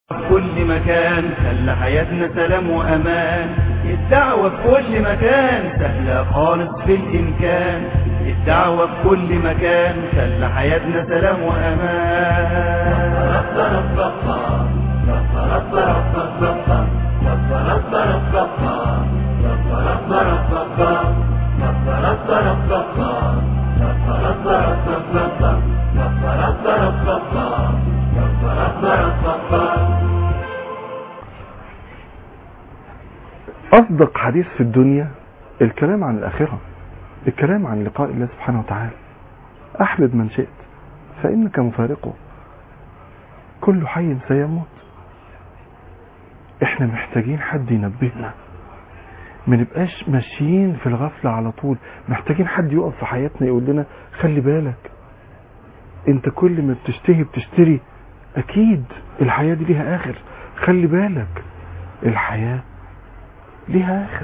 في كل مكان خلى حياتنا سلام وأمان الدعوة في كل مكان سهلة خالص في الإمكان الدعوة في كل مكان خلى حياتنا سلام وأمان أصدق حديث في الدنيا الكلام عن الآخرة الكلام عن لقاء الله سبحانه وتعالى أحبب من شئت فإنك مفارقه كل حي سيموت احنا محتاجين حد ينبهنا ما نبقاش ماشيين في الغفلة على طول محتاجين حد يقف في حياتنا يقول لنا خلي بالك انت كل ما بتشتهي بتشتري اكيد الحياة دي ليها اخر خلي بالك الحياة ليها اخر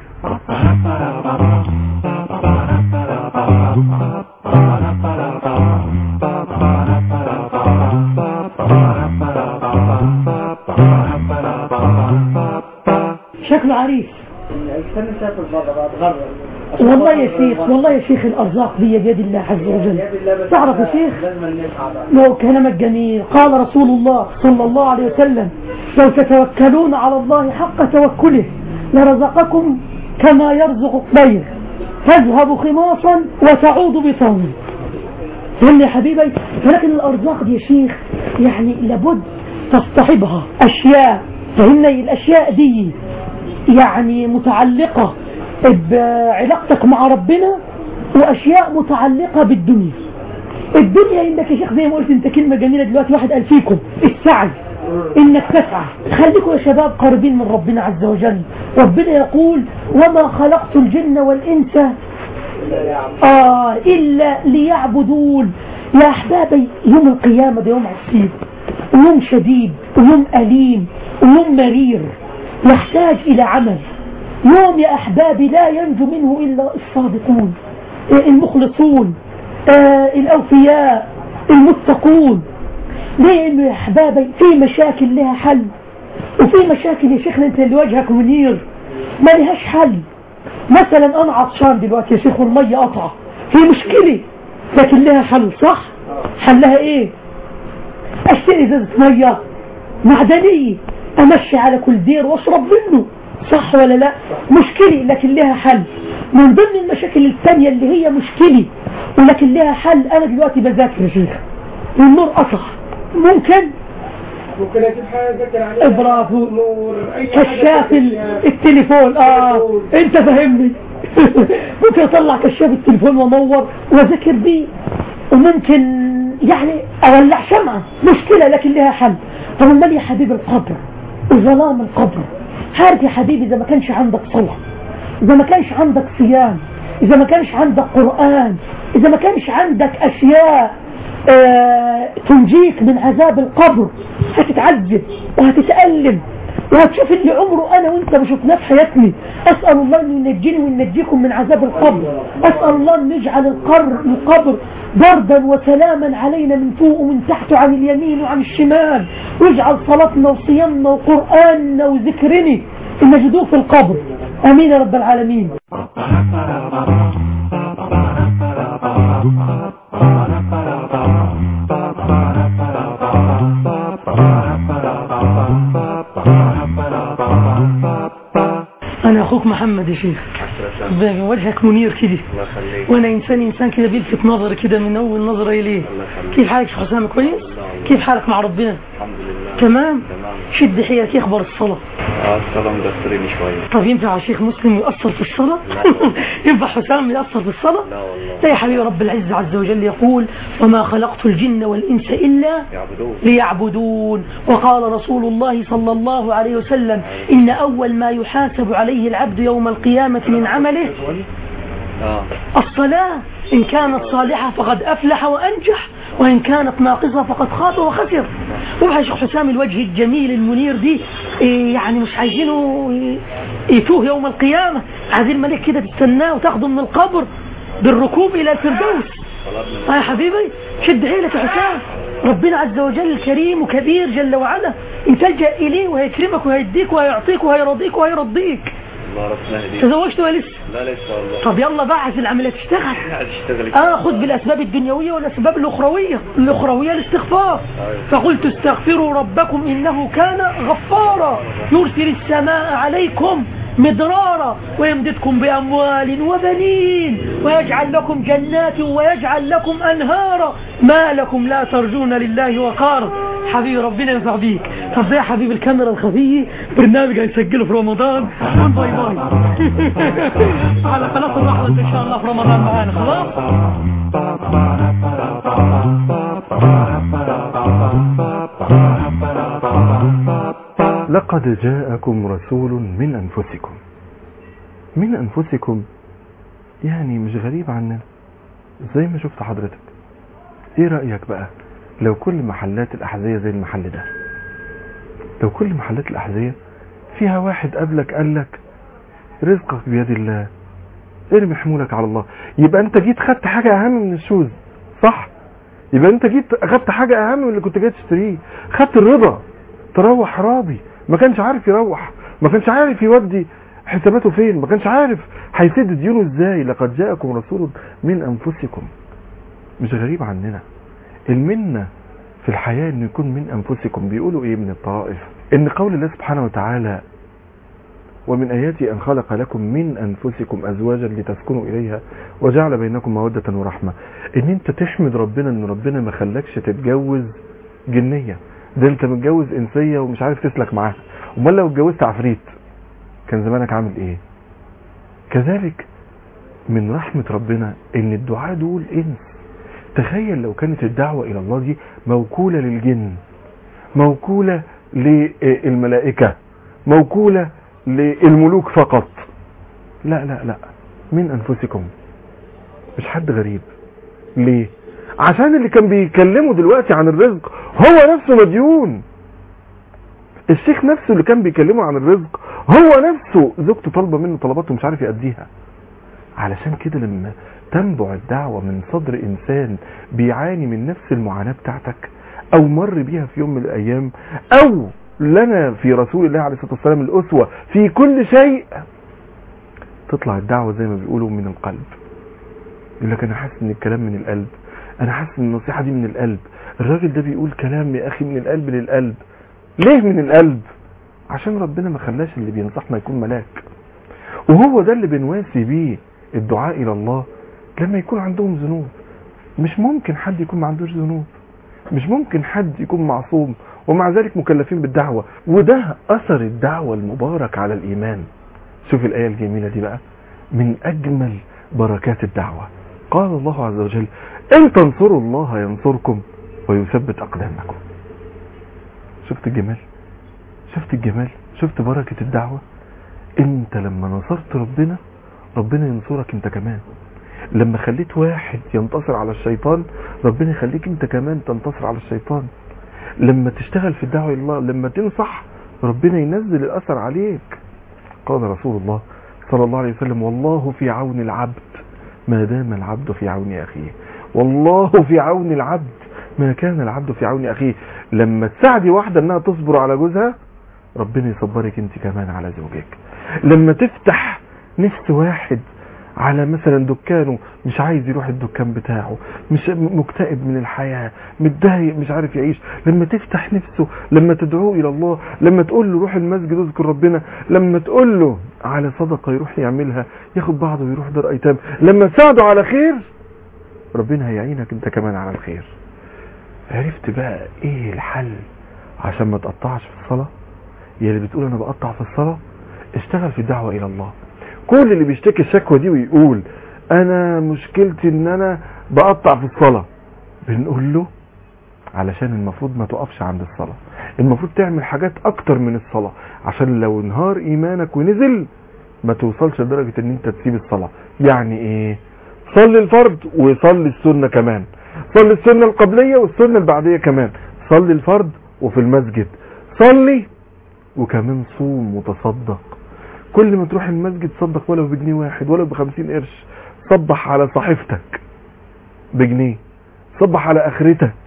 شكله عريس استنى سافر بره بقى اتغرب والله يا شيخ والله يا شيخ الارزاق دي بيد الله عز وجل تعرف يا شيخ لازم نسعى بقى لو كلامك جميل قال رسول الله صلى الله عليه وسلم لو تتوكلون على الله حق توكله لرزقكم كما يرزق الطير تذهب خماصا وتعود بطون فهمني يا حبيبي ولكن الارزاق دي يا شيخ يعني لابد تصطحبها اشياء فهمني الاشياء دي يعني متعلقة بعلاقتك مع ربنا واشياء متعلقة بالدنيا الدنيا انك يا شيخ زي ما قلت انت كلمة جميلة دلوقتي واحد قال فيكم السعي انك تسعى خليكم يا شباب قريبين من ربنا عز وجل ربنا يقول وما خلقت الجن والانس آه إلا ليعبدون يا أحبابي يوم القيامة ده يوم عصيب ويوم شديد ويوم أليم ويوم مرير يحتاج إلى عمل يوم يا أحبابي لا ينجو منه إلا الصادقون آه، المخلصون آه، الأوفياء المتقون ليه إنه يا أحبابي في مشاكل لها حل وفي مشاكل يا شيخنا أنت اللي وجهك منير ما لهاش حل مثلا أنا عطشان دلوقتي يا شيخ والمية قطعة هي مشكلة لكن لها حل صح حلها ايه اشتري ازازة مية معدنية امشي على كل دير واشرب منه صح ولا لا مشكلة لكن لها حل من ضمن المشاكل الثانية اللي هي مشكلة ولكن لها حل انا دلوقتي بذاكر يا شيخ والنور قطع ممكن ممكن اجيب حاجه اذاكر عليها برافو نور اي حاجة كشاف ال- تانية. التليفون اه تليفون. انت فاهمني ممكن اطلع كشاف التليفون وانور واذاكر بيه وممكن يعني اولع شمعة مشكلة لكن لها حل طب امال يا حبيبي القبر وظلام القبر عارف يا حبيبي اذا ما كانش عندك صلاة اذا ما كانش عندك صيام اذا ما كانش عندك قرآن اذا ما كانش عندك اشياء آه، تنجيك من عذاب القبر هتتعذب وهتتألم وهتشوف اللي عمره انا وانت ما شفناه في حياتنا اسال الله انه ينجيني وينجيكم من عذاب القبر اسال الله ان يجعل القبر القبر بردا وسلاما علينا من فوق ومن تحت وعن اليمين وعن الشمال ويجعل صلاتنا وصيامنا وقراننا وذكرنا ان نجدوه في القبر امين يا رب العالمين انا اخوك محمد يا شيخ وجهك منير كده وانا انسان انسان كده بيلفت نظري كده من اول نظره اليه كيف حالك يا شيخ حسام كويس كيف حالك مع ربنا الحمد لله تمام تمام شد حيلك يا اخبار الصلاه اه الصلاة مقصرين شوية طب ينفع شيخ مسلم يأثر في الصلاة لا. ينفع حسام يأثر في الصلاة لا والله لا يا حبيبي رب العزة عز وجل يقول وما خلقت الجن والإنس إلا يعبدون ليعبدون وقال رسول الله صلى الله عليه وسلم إن أول ما يحاسب عليه العبد يوم القيامة من عمله اه الصلاة إن كانت صالحة فقد أفلح وأنجح وإن كانت ناقصة فقد خاب وخسر روح يا شيخ حسام الوجه الجميل المنير دي إيه يعني مش عايزينه يتوه يوم القيامة عايزين ملك كده تستناه وتاخده من القبر بالركوب إلى الفردوس صلاة آه يا حبيبي شد حيلك يا حسام ربنا عز وجل كريم وكبير جل وعلا ان تلجأ اليه وهيكرمك وهيديك وهيعطيك وهيرضيك وهيرضيك الله ربنا يهديك تزوجت ولا لسه لا لسه والله طب يلا بقى عشان العمليه تشتغل قاعد تشتغل اه خذ بالاسباب الدنيويه والاسباب الاخرويه الاخرويه الاستغفار فقلت استغفروا ربكم انه كان غفارا يرسل السماء عليكم مدرارا ويمددكم باموال وبنين ويجعل لكم جنات ويجعل لكم انهارا ما لكم لا ترجون لله وقارا حبيبي ربنا ينفع بيك طب يا حبيبي الكاميرا الخفيه برنامج هنسجله في رمضان قول باي باي على قناه الرحمه ان شاء الله في رمضان معانا خلاص لقد جاءكم رسول من أنفسكم من أنفسكم يعني مش غريب عننا زي ما شفت حضرتك ايه رأيك بقى لو كل محلات الأحذية زي المحل ده لو كل محلات الأحذية فيها واحد قبلك قال لك رزقك بيد الله ارمي حمولك على الله يبقى انت جيت خدت حاجة اهم من الشوز صح يبقى انت جيت اخدت حاجة اهم من اللي كنت جاي تشتريه خدت الرضا تروح راضي ما كانش عارف يروح ما كانش عارف يودي حساباته فين ما كانش عارف هيسد ديونه ازاي لقد جاءكم رسول من انفسكم مش غريب عننا المنة في الحياة انه يكون من انفسكم بيقولوا ايه من الطائف ان قول الله سبحانه وتعالى ومن آياته أن خلق لكم من أنفسكم أزواجا لتسكنوا إليها وجعل بينكم مودة ورحمة إن أنت تحمد ربنا إن ربنا ما خلاكش تتجوز جنية ده أنت متجوز إنسية ومش عارف تسلك معاها أمال لو اتجوزت عفريت كان زمانك عامل إيه كذلك من رحمة ربنا إن الدعاء دول إنس تخيل لو كانت الدعوة إلى الله دي موكولة للجن موكولة للملائكة موكولة للملوك فقط لا لا لا من انفسكم مش حد غريب ليه عشان اللي كان بيكلمه دلوقتي عن الرزق هو نفسه مديون الشيخ نفسه اللي كان بيكلمه عن الرزق هو نفسه زوجته طالبه منه طلباته مش عارف يأديها علشان كده لما تنبع الدعوة من صدر انسان بيعاني من نفس المعاناة بتاعتك او مر بيها في يوم من الايام او لنا في رسول الله عليه الصلاة والسلام الأسوة في كل شيء تطلع الدعوة زي ما بيقولوا من القلب يقول لك أنا حاسس إن الكلام من القلب أنا حاسس إن النصيحة دي من القلب الراجل ده بيقول كلام يا أخي من القلب للقلب ليه من القلب عشان ربنا ما خلاش اللي بينصحنا يكون ملاك وهو ده اللي بنواسي بيه الدعاء إلى الله لما يكون عندهم ذنوب مش ممكن حد يكون ما عندوش ذنوب مش ممكن حد يكون معصوم ومع ذلك مكلفين بالدعوة وده أثر الدعوة المبارك على الإيمان شوف الآية الجميلة دي بقى من أجمل بركات الدعوة قال الله عز وجل إن تنصروا الله ينصركم ويثبت أقدامكم شفت الجمال شفت الجمال شفت بركة الدعوة انت لما نصرت ربنا ربنا ينصرك انت كمان لما خليت واحد ينتصر على الشيطان ربنا يخليك انت كمان تنتصر على الشيطان لما تشتغل في الدعوة الى الله لما تنصح ربنا ينزل الاثر عليك قال رسول الله صلى الله عليه وسلم والله في عون العبد ما دام العبد في عون اخيه والله في عون العبد ما كان العبد في عون اخيه لما تساعدي واحدة انها تصبر على جوزها ربنا يصبرك انت كمان على زوجك لما تفتح نفس واحد على مثلا دكانه مش عايز يروح الدكان بتاعه مش مكتئب من الحياة متضايق مش عارف يعيش لما تفتح نفسه لما تدعوه الى الله لما تقول له روح المسجد اذكر ربنا لما تقول له على صدقة يروح يعملها ياخد بعضه ويروح دار ايتام لما تساعده على خير ربنا هيعينك انت كمان على الخير عرفت بقى ايه الحل عشان ما تقطعش في الصلاة يا اللي بتقول انا بقطع في الصلاة اشتغل في الدعوة الى الله كل اللي بيشتكي الشكوى دي ويقول انا مشكلتي ان انا بقطع في الصلاة بنقول له علشان المفروض ما تقفش عند الصلاة المفروض تعمل حاجات اكتر من الصلاة عشان لو انهار ايمانك ونزل ما توصلش لدرجة ان انت تسيب الصلاة يعني ايه صلي الفرض وصلي السنة كمان صلي السنة القبلية والسنة البعدية كمان صلي الفرض وفي المسجد صلي وكمان صوم وتصدق كل ما تروح المسجد صدق ولو بجنيه واحد ولو بخمسين قرش صبح على صحيفتك بجنيه صبح على اخرتك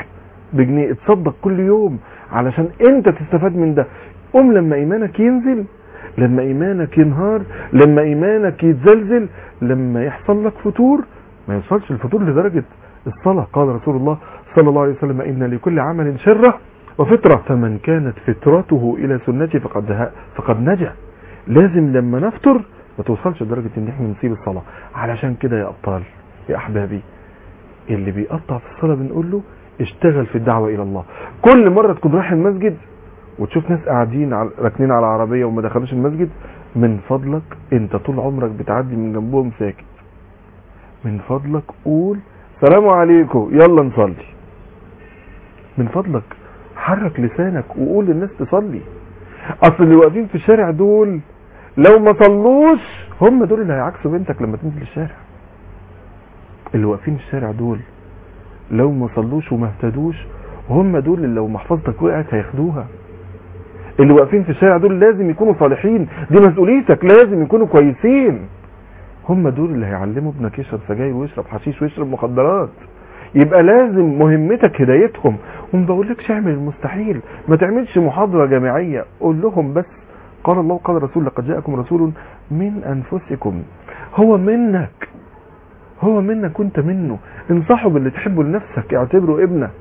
بجنيه اتصدق كل يوم علشان انت تستفاد من ده قوم لما ايمانك ينزل لما ايمانك ينهار لما ايمانك يتزلزل لما يحصل لك فتور ما يوصلش الفتور لدرجة الصلاة قال رسول الله صلى الله عليه وسلم إن لكل عمل شرة وفترة فمن كانت فترته إلى سنتي فقد, ها فقد نجا لازم لما نفطر ما توصلش لدرجة ان احنا نسيب الصلاة علشان كده يا أبطال يا أحبابي اللي بيقطع في الصلاة بنقول له اشتغل في الدعوة إلى الله كل مرة تكون رايح المسجد وتشوف ناس قاعدين على راكنين على عربية وما دخلوش المسجد من فضلك انت طول عمرك بتعدي من جنبهم ساكت من فضلك قول سلام عليكم يلا نصلي من فضلك حرك لسانك وقول للناس تصلي اصل اللي واقفين في الشارع دول لو ما صلوش هم دول اللي هيعكسوا بنتك لما تنزل الشارع اللي واقفين في الشارع دول لو ما صلوش وما اهتدوش هم دول اللي لو محفظتك وقعت هياخدوها اللي واقفين في الشارع دول لازم يكونوا صالحين دي مسؤوليتك لازم يكونوا كويسين هم دول اللي هيعلموا ابنك يشرب سجاير ويشرب حشيش ويشرب مخدرات يبقى لازم مهمتك هدايتهم وما بقولكش اعمل المستحيل ما تعملش محاضرة جامعية قول لهم بس قال الله قال الرسول لقد جاءكم رسول من انفسكم هو منك هو منك وانت منه انصحه باللي تحبه لنفسك اعتبره ابنك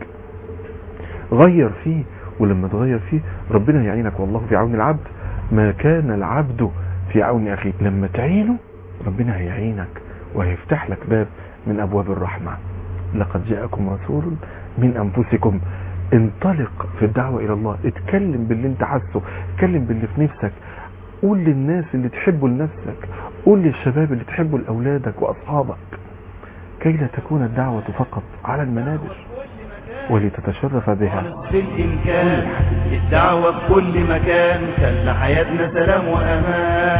غير فيه ولما تغير فيه ربنا يعينك والله في عون العبد ما كان العبد في عون اخيه لما تعينه ربنا هيعينك وهيفتح لك باب من ابواب الرحمه لقد جاءكم رسول من انفسكم انطلق في الدعوة الى الله اتكلم باللي انت حاسه اتكلم باللي في نفسك قول للناس اللي تحبه لنفسك قول للشباب اللي تحبه لأولادك وأصحابك كي لا تكون الدعوة فقط على المنابر ولتتشرف بها في الإمكان الدعوة في كل مكان خلى حياتنا سلام وأمان